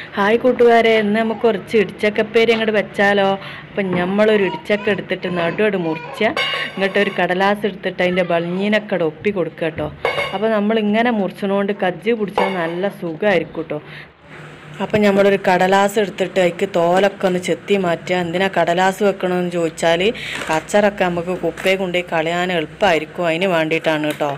hi കൂട്ടുകാരെ ഇന്ന് നമുക്ക് കുറച്ച് ഇടിച്ചക്കപ്പേരി അങ്ങോട്ട് വെച്ചാലോ അപ്പം നമ്മളൊരു ഇടിച്ചക്ക എടുത്തിട്ട് നടുവട് മുറിച്ച ഇങ്ങോട്ട് ഒരു കടലാസ് എടുത്തിട്ട് അതിൻ്റെ ബളിഞ്ഞീനൊക്കെ അവിടെ ഒപ്പി കൊടുക്കുക കേട്ടോ അപ്പോൾ നമ്മൾ ഇങ്ങനെ മുറിച്ചതുകൊണ്ട് കജ്ജി പിടിച്ചാൽ നല്ല സുഖമായിരിക്കും കേട്ടോ അപ്പം നമ്മളൊരു കടലാസ് എടുത്തിട്ട് അതിക്ക് തോലൊക്കെ ഒന്ന് ചെത്തി മാറ്റുക എന്തിനാ കടലാസ് വെക്കണമെന്ന് ചോദിച്ചാൽ കച്ചറൊക്കെ നമുക്ക് കുപ്പയെ കൊണ്ടുപോയി കളയാൻ എളുപ്പമായിരിക്കും അതിന് വേണ്ടിയിട്ടാണ് കേട്ടോ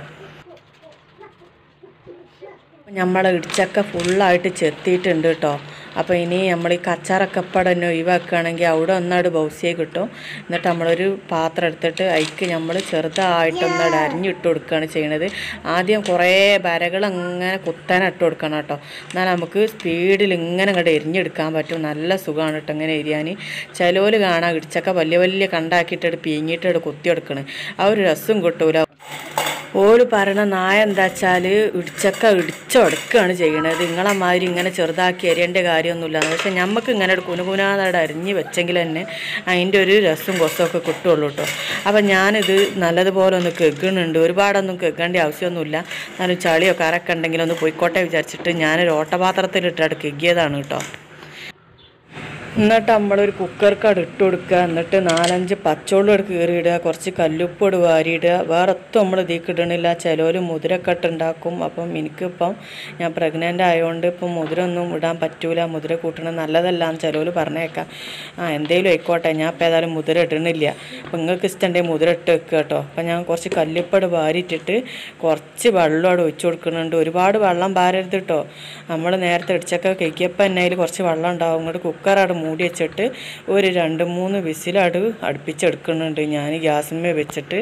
നമ്മളെ ഇടിച്ചക്ക ഫുള്ളായിട്ട് ചെത്തിയിട്ടുണ്ട് കേട്ടോ അപ്പോൾ ഇനി നമ്മൾ ഈ കച്ചാറൊക്കെ ഇപ്പം തന്നെ ഒഴിവാക്കുകയാണെങ്കിൽ അവിടെ ഒന്നാട് ബൗസിയെ കിട്ടും എന്നിട്ട് നമ്മളൊരു പാത്രം എടുത്തിട്ട് അതിക്ക് നമ്മൾ ചെറുതായിട്ടൊന്നാട് അരിഞ്ഞിട്ട് കൊടുക്കുകയാണ് ചെയ്യണത് ആദ്യം കുറേ വരകൾ അങ്ങനെ കുത്താൻ ഇട്ട് കൊടുക്കണം കേട്ടോ എന്നാൽ നമുക്ക് സ്പീഡിൽ ഇങ്ങനെ അങ്ങോട്ട് എരിഞ്ഞെടുക്കാൻ പറ്റും നല്ല സുഖമാണ് കേട്ടോ ഇങ്ങനെ എരിയാൻ ചിലോല് കാണാം ഇടിച്ചക്ക വലിയ വലിയ കണ്ടാക്കിയിട്ടിട്ട് പീങ്ങിയിട്ടിട്ട് കുത്തിയെടുക്കണ് ആ ഒരു രസം കിട്ടൂല ഓല് പറയണ നായ എന്താ വെച്ചാൽ ഇടിച്ചക്ക ഇടിച്ചൊടുക്കുകയാണ് ചെയ്യണത് നിങ്ങളെ മാതിരി ഇങ്ങനെ ചെറുതാക്കി എരിയേണ്ട കാര്യമൊന്നുമില്ല പക്ഷെ നമുക്ക് ഇങ്ങനെ ഒരു കുനുകുനാതായിട്ട് അരിഞ്ഞ് വെച്ചെങ്കിൽ തന്നെ അതിൻ്റെ ഒരു രസം കൊസമൊക്കെ കിട്ടുള്ളൂ കേട്ടോ അപ്പം ഞാനിത് നല്ലതുപോലെ ഒന്ന് കെഗണുണ്ട് ഒരുപാടൊന്നും കെഗേണ്ട ആവശ്യമൊന്നുമില്ല എന്നാലും ചളിയോ കറൊക്കെ ഉണ്ടെങ്കിൽ ഒന്ന് പോയിക്കോട്ടെ വിചാരിച്ചിട്ട് ഞാനൊരു ഓട്ടപാത്രത്തിലിട്ടാണ് കെഗിയതാണ് കേട്ടോ എന്നിട്ട് നമ്മളൊരു കുക്കർക്ക് അവിടെ ഇട്ട് കൊടുക്കുക എന്നിട്ട് നാലഞ്ച് പച്ചവെള്ളം എടുത്ത് കയറിയിടുക കുറച്ച് കല്ലുപ്പൊട് വാരിയിടുക വേറെ ഒത്തും നമ്മൾ ഇതിലേക്ക് ഇടണില്ല ചിലവർ മുതിരക്കെ ഉണ്ടാക്കും അപ്പം എനിക്കിപ്പം ഞാൻ പ്രഗ്നൻ്റ് ആയതുകൊണ്ട് ഇപ്പം മുതിര ഒന്നും ഇടാൻ പറ്റൂല മുതിര കൂട്ടണത് നല്ലതല്ല എന്ന് ചിലവർ പറഞ്ഞേക്കാം ആ എന്തേലും ആയിക്കോട്ടെ ഞാൻ ഇപ്പം ഏതായാലും മുതിര ഇടണില്ല അപ്പം നിങ്ങൾക്ക് ഇഷ്ടമുണ്ടെങ്കിൽ മുതിര ഇട്ട് വെക്കുക കേട്ടോ അപ്പം ഞാൻ കുറച്ച് കല്ലുപ്പൊട് വാരിയിട്ടിട്ട് കുറച്ച് വെള്ളം അവിടെ ഒഴിച്ചു കൊടുക്കുന്നുണ്ട് ഒരുപാട് വെള്ളം പാരരുത് കേട്ടോ നമ്മൾ നേരത്തെ ഇടിച്ചൊക്കെ കഴിക്കപ്പം തന്നെ അതിൽ കുറച്ച് വെള്ളം ഉണ്ടാവും ഇങ്ങോട്ട് കുക്കർ അവിടെ മൂടി വെച്ചിട്ട് ഒരു രണ്ട് മൂന്ന് വിസിലട് അടുപ്പിച്ചെടുക്കുന്നുണ്ട് ഞാൻ ഗ്യാസിന്മേൽ വെച്ചിട്ട്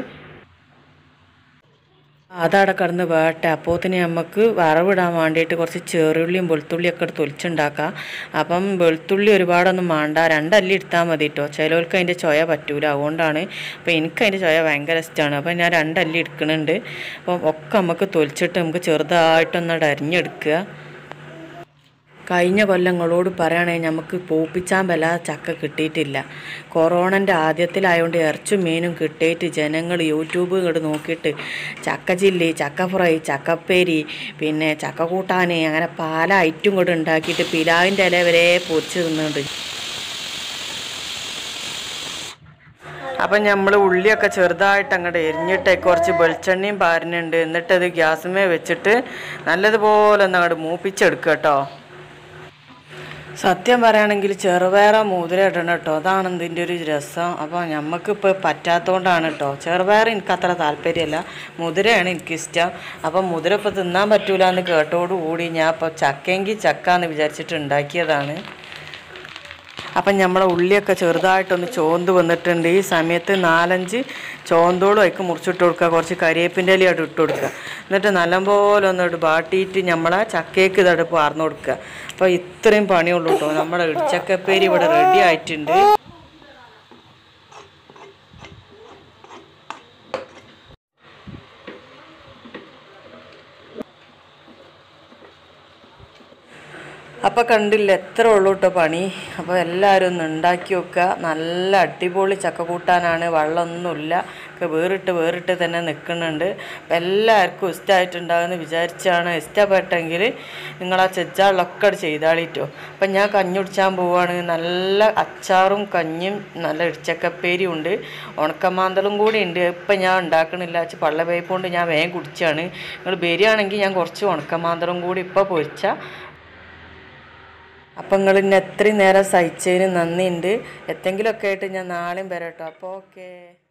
അതവിടെ കിടന്ന് വേട്ടെ അപ്പോത്തിന് നമുക്ക് വറവിടാൻ വേണ്ടിയിട്ട് കുറച്ച് ചെറുള്ളിയും വെളുത്തുള്ളിയൊക്കെ എടുത്ത് തൊലിച്ചുണ്ടാക്കാം അപ്പം വെളുത്തുള്ളി ഒരുപാടൊന്നും വേണ്ട രണ്ടല്ലി എടുത്താൽ മതി കേട്ടോ ചിലവർക്ക് അതിൻ്റെ ചൊയ പറ്റൂല അതുകൊണ്ടാണ് അപ്പോൾ എനിക്ക് അതിൻ്റെ ചൊയ ഭയങ്കര ഇഷ്ടമാണ് അപ്പോൾ ഞാൻ രണ്ടല്ലി എടുക്കുന്നുണ്ട് അപ്പം ഒക്കെ നമുക്ക് തൊലിച്ചിട്ട് നമുക്ക് ചെറുതായിട്ടൊന്നട് അരിഞ്ഞെടുക്കുക കഴിഞ്ഞ കൊല്ലങ്ങളോട് പറയുകയാണെങ്കിൽ നമുക്ക് പൂപ്പിച്ചാൻ വല്ല ചക്ക കിട്ടിയിട്ടില്ല കൊറോണൻ്റെ ആദ്യത്തിലായതുകൊണ്ട് ഇറച്ചും മീനും കിട്ടിയിട്ട് ജനങ്ങൾ യൂട്യൂബ് ഇങ്ങോട്ട് നോക്കിയിട്ട് ചക്ക ചില്ലി ചക്ക ഫ്രൈ ചക്കപ്പേരി പിന്നെ ചക്ക കൂട്ടാൻ അങ്ങനെ പല ഐറ്റും കൂടെ ഉണ്ടാക്കിയിട്ട് പിലാവിൻ്റെ ഇല വരെ പൊരിച്ച് തിന്നുന്നുണ്ട് അപ്പം നമ്മൾ ഉള്ളിയൊക്കെ ചെറുതായിട്ട് അങ്ങോട്ട് എരിഞ്ഞിട്ട് കുറച്ച് വെളിച്ചെണ്ണയും പാരുന്നുണ്ട് എന്നിട്ടത് ഗ്യാസുമേ വെച്ചിട്ട് നല്ലതുപോലെ ഒന്ന് അങ്ങോട്ട് മൂപ്പിച്ചെടുക്കുക കേട്ടോ സത്യം പറയുകയാണെങ്കിൽ ചെറുപയറ മുതിര ഇടണം കേട്ടോ അതാണ് ഇതിൻ്റെ ഒരു രസം അപ്പോൾ നമുക്കിപ്പോൾ പറ്റാത്തതുകൊണ്ടാണ് കേട്ടോ ചെറുപയർ എനിക്ക് അത്ര താല്പര്യമല്ല മുതിരയാണ് എനിക്കിഷ്ടം അപ്പം മുതിര ഇപ്പോൾ തിന്നാൻ പറ്റൂല എന്ന് കേട്ടോടുകൂടി ഞാൻ ഇപ്പോൾ ചക്കയെങ്കിൽ ചക്ക എന്ന് വിചാരിച്ചിട്ട് ഉണ്ടാക്കിയതാണ് അപ്പം നമ്മളെ ഉള്ളിയൊക്കെ ചെറുതായിട്ടൊന്ന് ചോന്ത് വന്നിട്ടുണ്ട് ഈ സമയത്ത് നാലഞ്ച് ചോന്തോളും അതിക്ക് മുറിച്ചിട്ട് കൊടുക്കുക കുറച്ച് കരിയേപ്പിൻ്റെ ഇല അവിടെ ഇട്ട് കൊടുക്കുക എന്നിട്ട് നല്ലപോലെ ഒന്നിട്ട് ബാട്ടിയിട്ട് നമ്മളെ ചക്കയ്ക്ക് ഇതവിടെ പാർന്നു കൊടുക്കുക അപ്പോൾ ഇത്രയും പണിയുള്ളൂ കേട്ടോ നമ്മുടെ ഇടിച്ചക്കപ്പേരി ഇവിടെ റെഡി ആയിട്ടുണ്ട് അപ്പോൾ കണ്ടില്ല എത്ര ഉള്ളൂ കേട്ടോ പണി അപ്പോൾ എല്ലാവരും ഒന്ന് ഉണ്ടാക്കി വെക്കുക നല്ല അടിപൊളി ചക്ക കൂട്ടാനാണ് വെള്ളമൊന്നുമില്ല ഒക്കെ വേറിട്ട് വേറിട്ട് തന്നെ നിൽക്കുന്നുണ്ട് അപ്പം എല്ലാവർക്കും ഇഷ്ടമായിട്ടുണ്ടാകുമെന്ന് വിചാരിച്ചാണ് ഇഷ്ടപ്പെട്ടെങ്കിൽ നിങ്ങൾ ആ ചെച്ചാളിലൊക്കെ അത് ചെയ്താളിട്ടോ അപ്പം ഞാൻ കഞ്ഞി കുടിച്ചാൻ പോവുകയാണ് നല്ല അച്ചാറും കഞ്ഞിയും നല്ല ഇടിച്ചക്കപ്പേരിയും ഉണ്ട് ഉണക്കമാന്തളും കൂടി ഉണ്ട് ഇപ്പം ഞാൻ ഉണ്ടാക്കണില്ല വെച്ച് പള്ള വേപ്പ് കൊണ്ട് ഞാൻ വേഗം കുടിച്ചാണ് നിങ്ങൾ വരികയാണെങ്കിൽ ഞാൻ കുറച്ച് ഉണക്കമാന്തളും കൂടി ഇപ്പോൾ പൊരിച്ചാൽ അപ്പം നിങ്ങൾ ഇന്നെ എത്രയും നേരം സഹിച്ചതിന് നന്ദിയുണ്ട് എത്തെങ്കിലുമൊക്കെ ആയിട്ട് ഞാൻ നാളെയും വരാം കേട്ടോ അപ്പോൾ ഓക്കേ